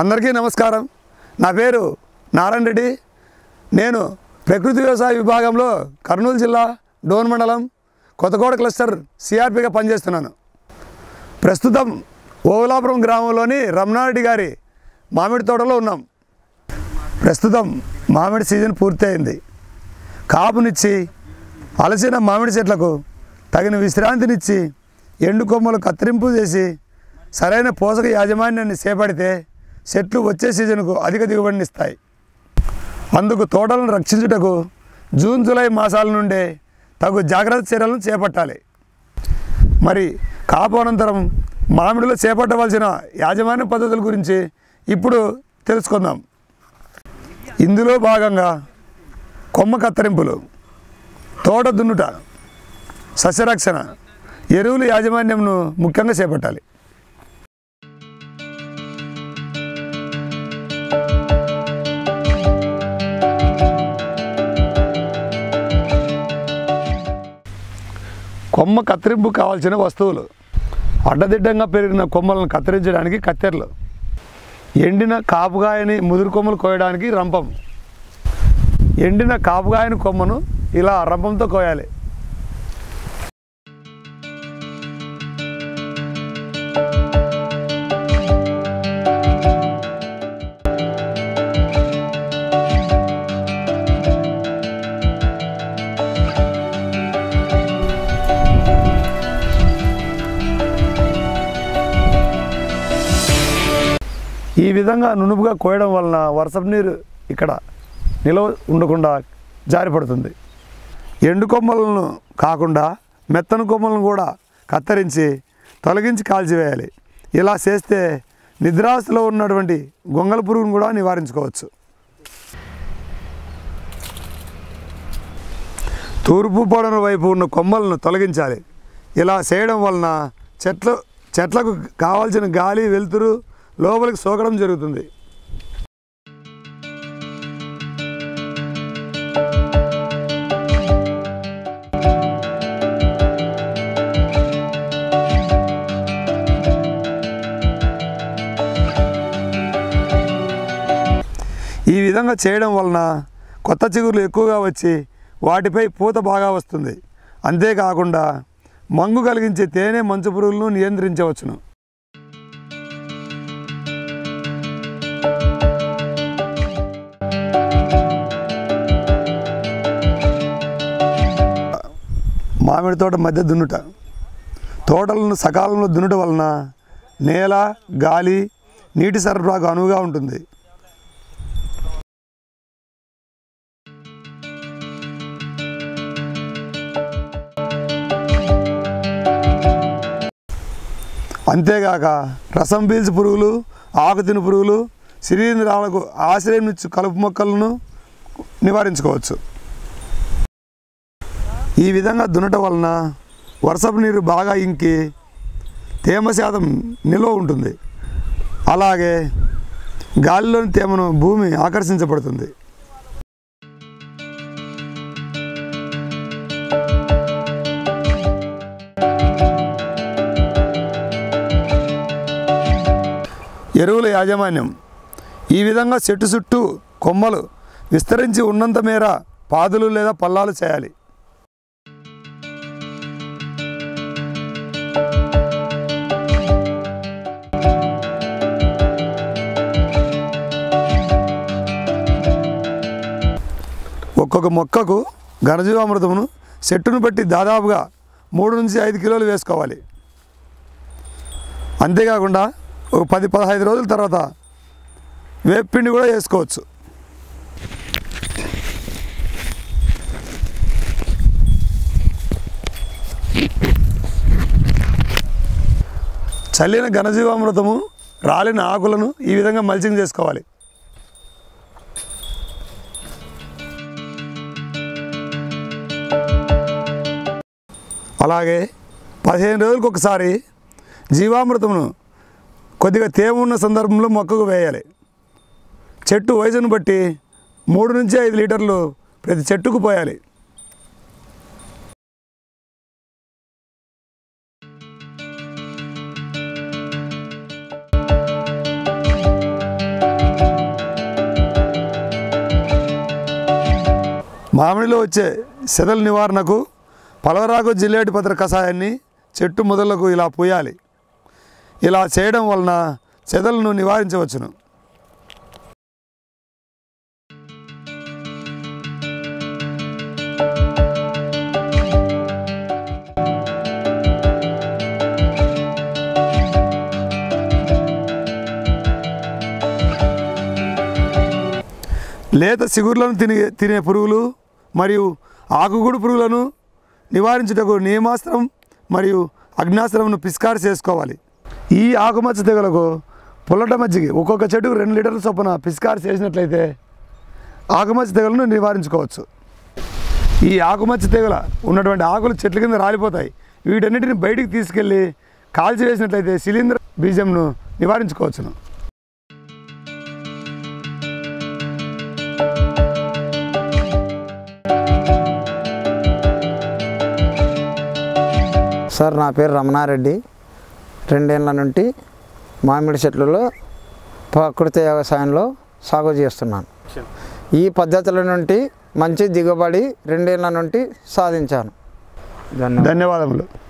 అందరికీ నమస్కారం నా పేరు నారాయణ రెడ్డి నేను ప్రకృతి వ్యవసాయ విభాగంలో కర్నూలు జిల్లా డోన్ మండలం కొత్తగూడ క్లస్టర్ సిఆర్పిగా పనిచేస్తున్నాను ప్రస్తుతం ఓవలాపురం గ్రామంలోని రమణారెడ్డి గారి మామిడి తోటలో ఉన్నాం ప్రస్తుతం మామిడి సీజన్ పూర్తయింది కాపునిచ్చి అలసిన మామిడి చెట్లకు తగిన విశ్రాంతినిచ్చి ఎండు కొమ్మలు కత్తిరింపు చేసి సరైన పోషక యాజమాన్యాన్ని చేపడితే చెట్లు వచ్చే సీజన్కు అధిక దిగుబడినిస్తాయి అందుకు తోటలను రక్షించుటకు జూన్ జూలై మాసాల నుండే తగు జాగ్రత్త చర్యలను చేపట్టాలి మరి కాపు అనంతరం మామిడిలో చేపట్టవలసిన యాజమాన్య పద్ధతుల గురించి ఇప్పుడు తెలుసుకుందాం ఇందులో భాగంగా కొమ్మ కత్తిరింపులు తోట దున్నుట సస్యరక్షణ ఎరువుల యాజమాన్యంను ముఖ్యంగా చేపట్టాలి కొమ్మ కత్తిరింపు కావాల్సిన వస్తువులు అడ్డదిడ్డంగా పెరిగిన కొమ్మలను కత్తిరించడానికి కత్తెరలు ఎండిన కాపుగాయని ముదురు కొమ్మలు కోయడానికి రంపం ఎండిన కాపుగాయని కొమ్మను ఇలా రంపంతో కోయాలి ఈ విధంగా నునుపుగా కోయడం వలన వర్షపు నీరు ఇక్కడ నిలవ ఉండకుండా జారిపడుతుంది ఎండు కొమ్మలను కాకుండా మెత్తన కొమ్మలను కూడా కత్తిరించి తొలగించి కాల్చివేయాలి ఇలా చేస్తే నిద్రాస్తులో ఉన్నటువంటి గొంగల పురుగును కూడా నివారించుకోవచ్చు తూర్పు పొడను వైపు ఉన్న కొమ్మలను తొలగించాలి ఇలా చేయడం వలన చెట్లు చెట్లకు కావాల్సిన గాలి వెలుతురు లోపలికి సోకడం జరుగుతుంది ఈ విధంగా చేయడం వలన కొత్త చిగుర్లు ఎక్కువగా వచ్చి వాటిపై పూత బాగా వస్తుంది అంతేకాకుండా మంగు కలిగించే తేనె మంచు పురుగులను నియంత్రించవచ్చును మామిడి తోట మధ్య దున్నుట తోటలను సకాలంలో దున్నుట వలన నేల గాలి నీటి సరఫరాకు అనువుగా ఉంటుంది అంతేగాక రసం పీల్చి పురుగులు ఆకు తిను పురుగులు శరీరాలకు ఆశ్రయం ఇచ్చు కలుపు మొక్కలను నివారించుకోవచ్చు ఈ విధంగా దున్నటం వలన వర్షపు నీరు బాగా ఇంకి తేమ శాతం నిల్వ ఉంటుంది అలాగే గాలిలోని తేమను భూమి ఆకర్షించబడుతుంది ఎరువుల యాజమాన్యం ఈ విధంగా చెట్టు చుట్టూ కొమ్మలు విస్తరించి ఉన్నంత మేర పాదులు లేదా పల్లాలు చేయాలి ఒక్కొక్క మొక్కకు ఘనజీవామృతమును చెట్టును బట్టి దాదాపుగా మూడు నుంచి ఐదు కిలోలు వేసుకోవాలి అంతేకాకుండా ఒక పది పదహైదు రోజుల తర్వాత వేపిండి కూడా వేసుకోవచ్చు చల్లిన ఘనజీవామృతము రాలిన ఆకులను ఈ విధంగా మల్చింగ్ చేసుకోవాలి అలాగే పదిహేను రోజులకు ఒకసారి జీవామృతమును కొద్దిగా తేమ ఉన్న సందర్భంలో మొక్కకు వేయాలి చెట్టు వయసును బట్టి మూడు నుంచి ఐదు లీటర్లు ప్రతి చెట్టుకు పోయాలి మామిడిలో వచ్చే సెదల నివారణకు పలవరాకు జిల్లేటి పత్ర కషాయాన్ని చెట్టు మొదలకు ఇలా పూయాలి ఇలా చేయడం వలన చెదలను నివారించవచ్చును లేత సిగుర్లను తినే తినే పురుగులు మరియు ఆకుగుడు పురుగులను నివారించుటకు నియమాస్త్రం మరియు అగ్నాస్త్రంను పిస్కారి చేసుకోవాలి ఈ ఆకుమచ్చ తెగలకు పుల్లట మజ్జిగ ఒక్కొక్క చెట్టుకు రెండు లీటర్ల చొప్పున పిస్కారి చేసినట్లయితే ఆకుమచ్చ తెగలను నివారించుకోవచ్చు ఈ ఆకుమచ్చ తెగల ఉన్నటువంటి ఆకులు చెట్ల కింద రాలిపోతాయి వీటన్నిటిని బయటికి తీసుకెళ్ళి కాల్చి వేసినట్లయితే శిలీంద్ర బీజంను నివారించుకోవచ్చును సార్ నా పేరు రమణారెడ్డి రెండేళ్ల నుండి మామిడి చెట్లలో ప్రకృతి వ్యవసాయంలో సాగు చేస్తున్నాను ఈ పద్ధతుల నుండి మంచి దిగుబడి రెండేళ్ల నుండి సాధించాను ధన్యవాదాలు ధన్యవాదములు